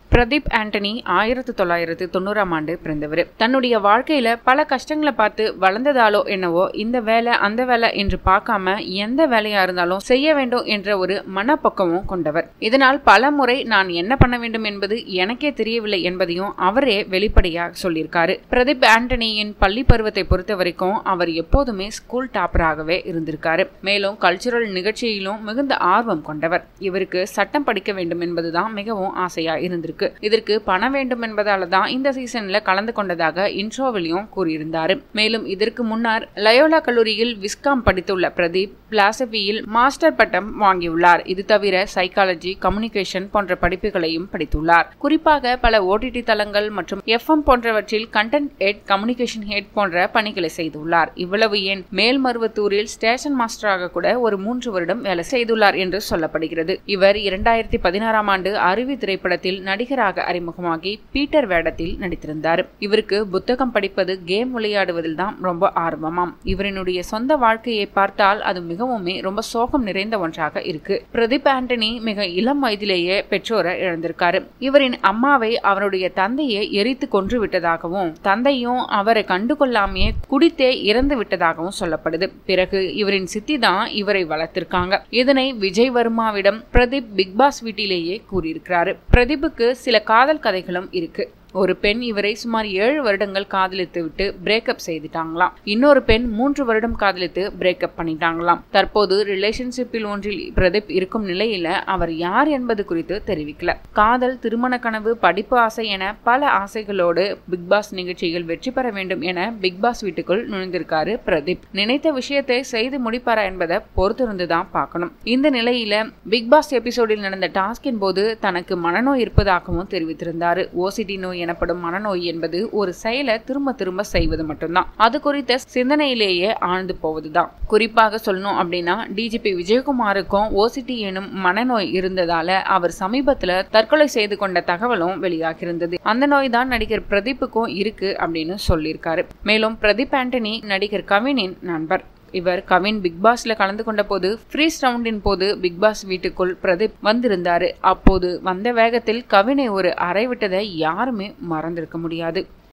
பிரதீப் ஆண்டனி ஆயிரத்தி தொள்ளாயிரத்து தொண்ணூறாம் ஆண்டு பிறந்தவர் தன்னுடைய வாழ்க்கையில பல கஷ்டங்களை பார்த்து வளர்ந்ததாலோ என்னவோ இந்த வேலை அந்த வேலை என்று பார்க்காம எந்த வேலையா இருந்தாலும் செய்ய வேண்டும் என்ற ஒரு மனப்பக்குவமும் கொண்டவர் இதனால் பல முறை நான் என்ன பண்ண வேண்டும் என்பது எனக்கே தெரியவில்லை என்பதையும் அவரே வெளிப்படையா சொல்லியிருக்காரு பிரதீப் ஆண்டனியின் பள்ளி பருவத்தை பொறுத்த வரைக்கும் அவர் எப்போதுமே ஸ்கூல் டாப்பராகவே இருந்திருக்காரு மேலும் கல்ச்சுரல் நிகழ்ச்சியிலும் மிகுந்த ஆர்வம் கொண்டவர் இவருக்கு சட்டம் படிக்க வேண்டும் என்பதுதான் மிகவும் ஆசையா இருந்திருக்கு இதற்கு பணம் வேண்டும் என்பதால தான் இந்த சீசன்ல கலந்து கொண்டதாக இன்ட்ரோவிலையும் கூறியிருந்தாரு மேலும் இதற்கு முன்னர் லயோலா கல்லூரியில் விஸ்காம் படித்துள்ள பிரதீப் பிலாசபியில் மாஸ்டர் பட்டம் வாங்கியுள்ளார் இது தவிர சைக்காலஜி கம்யூனிகேஷன் போன்ற படிப்புகளையும் படித்துள்ளார் குறிப்பாக பல ஓடிடி தளங்கள் மற்றும் எஃப்எம் போன்றவற்றில் கண்டென்ட் ஹெட் கம்யூனிகேஷன் ஹெட் போன்ற பணிகளை செய்துள்ளார் இவ்வளவு ஏன் மேல்மருவத்தூரில் ஸ்டேஷன் மாஸ்டராக கூட ஒரு மூன்று வருடம் வேலை செய்துள்ளார் என்று சொல்லப்படுகிறது இவர் இரண்டாயிரத்தி பதினாறாம் ஆண்டு அருவி திரைப்படத்தில் நடிகராக அறிமுகமாகி பீட்டர் வேடத்தில் நடித்திருந்தார் இவருக்கு புத்தகம் படிப்பது கேம் விளையாடுவதில் தான் ரொம்ப ஆர்வமாம் இவரினுடைய சொந்த வாழ்க்கையை பார்த்தால் அது மிகவுமே ரொம்ப சோகம் நிறைந்த ஒன்றாக இருக்கு பிரதீப் ஆண்டனி மிக இளம் வயதிலேயே பெற்றோரை இழந்திருக்காரு இவரின் அம்மாவை அவருடைய தந்தையை எரித்து கொன்று விட்டதாகவும் தந்தையும் அவரை கண்டுகொள்ளாமையே குடித்தே இறந்து விட்டதாகவும் சொல்லப்படுது பிறகு இவரின் சித்தி தான் இவரை வளர்த்திருக்காங்க இதனை விஜய் வர்மாவிடம் பிரதீப் பிக் பாஸ் வீட்டிலேயே கூறியிருக்கிறாரு பிரதீப்புக்கு சில காதல் கதைகளும் இருக்கு ஒரு பெண் இவரை சுமார் ஏழு வருடங்கள் காதலித்து விட்டு பிரேக்கப் செய்துட்டாங்களாம் இன்னொரு பெண் மூன்று வருடம் காதலித்து பிரேக்கப் பண்ணிட்டாங்களாம் தற்போது ரிலேஷன்ஷிப்பில் ஒன்றில் பிரதீப் இருக்கும் நிலையில அவர் யார் என்பது குறித்து தெரிவிக்கல காதல் திருமண கனவு படிப்பு ஆசை என பல ஆசைகளோடு பிக் பாஸ் நிகழ்ச்சியில் வெற்றி பெற வேண்டும் என பிக் பாஸ் வீட்டுக்குள் நுழைந்திருக்காரு பிரதீப் நினைத்த விஷயத்தை செய்து முடிப்பாரா என்பதை பொறுத்திருந்து தான் பார்க்கணும் இந்த நிலையில பிக் பாஸ் எபிசோடில் நடந்த டாஸ்கின் போது தனக்கு மனநோய் இருப்பதாகவும் தெரிவித்திருந்தாரு ஓசிடி நோய் எனப்படும் மனநோய் என்பது ஒரு செயலை திரும்ப திரும்ப செய்வது மட்டும்தான் அது குறித்த சிந்தனையிலேயே ஆழ்ந்து போவதுதான் குறிப்பாக சொல்லணும் அப்படின்னா டிஜிபி விஜயகுமாருக்கும் ஓசிடி எனும் மனநோய் இருந்ததால அவர் சமீபத்துல தற்கொலை செய்து கொண்ட தகவலும் வெளியாகியிருந்தது அந்த நோய் தான் நடிகர் பிரதீப்புக்கும் இருக்கு அப்படின்னு சொல்லியிருக்காரு மேலும் பிரதீப் ஆண்டனி நடிகர் கவினின் நண்பர் இவர் கவின் பிக் பாஸ்ல கலந்து கொண்ட போது ஃப்ரீஸ் ரவுண்டின் போது பிக் பாஸ் வீட்டுக்குள் பிரதீப் வந்திருந்தாரு அப்போது வந்த வேகத்தில் கவினை ஒரு அறை விட்டதை யாருமே மறந்திருக்க முடியாது